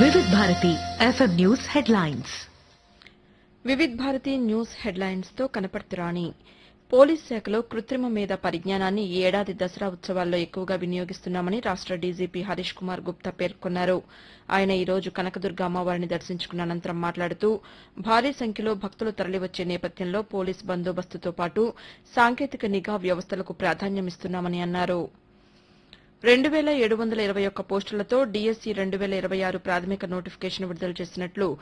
వివిధ Bharati FM news headlines Vividh Bharati news headlines తో కనపర్తి రాణి police శాఖలో కృత్రిమ మేధ పరిజ్ఞానాన్ని ఈ ఏడాది దసరా ఉత్సవాల్లో ఎక్కువగా వినియోగిస్తున్నామని రాష్ట డీజీపీ హరీష్ కుమార్ గుప్తా పేర్కొన్నారు ఆయన ఈ రోజు కనకదుర్గ అమ్మవారిని దర్శించుకున్న అనంతరం మాట్లాడుతూ భారీ సంఖ్యలో భక్తులు తరలివచ్చే నేపథ్యంలో పోలీస్ బందోబస్తుతో పాటు సాంకేతిక నిఘా వ్యవస్థలకు ప్రాధాన్యమిస్తున్నామని అన్నారు రెండు వేల ఏడు వందల ఇరవై ఒక్క పోస్టులతో డీఎస్సీ రెండు వేల ఇరవై ఆరు ప్రాథమిక నోటిఫికేషన్ విడుదల చేసినట్లు